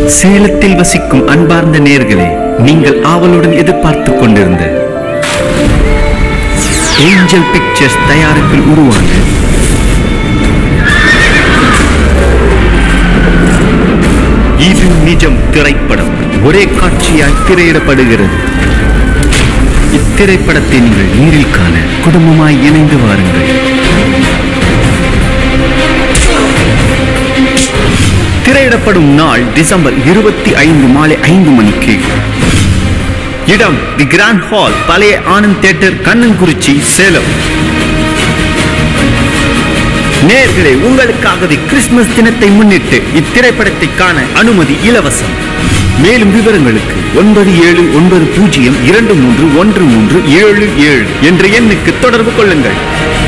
சேலத்தில் வசிக்கும் அன்பார்ந்த நேர்களே நீங்கள் ஆவலுடன் எதிர்பார்த்துக் கொண்டிருந்த ஏஞ்சல் பிக்சர்ஸ் தயாரிப்பில் உருவான இது நிஜம் திரைப்படம் ஒரே காட்சியாய் திரையிடப்படுகிறது இத்திரைப்படத்தை நீங்கள் நேரில் காண குடும்பமாய் இணைந்து வாருங்கள் திரையிடப்படும் நாள் டிசம்பர் இருபத்தி ஐந்து மாலை ஐந்து மணிக்கு இடம் தி கிராண்ட் ஹால் பழைய ஆனந்த் தியேட்டர் கண்ணன்குறிச்சி சேலம் நேர்களே உங்களுக்காகவே கிறிஸ்துமஸ் தினத்தை முன்னிட்டு இத்திரைப்படத்தை காண அனுமதி இலவசம் மேலும் விவரங்களுக்கு ஒன்பது ஏழு ஒன்பது பூஜ்ஜியம் இரண்டு மூன்று ஒன்று மூன்று ஏழு ஏழு என்ற எண்ணுக்கு தொடர்பு கொள்ளுங்கள்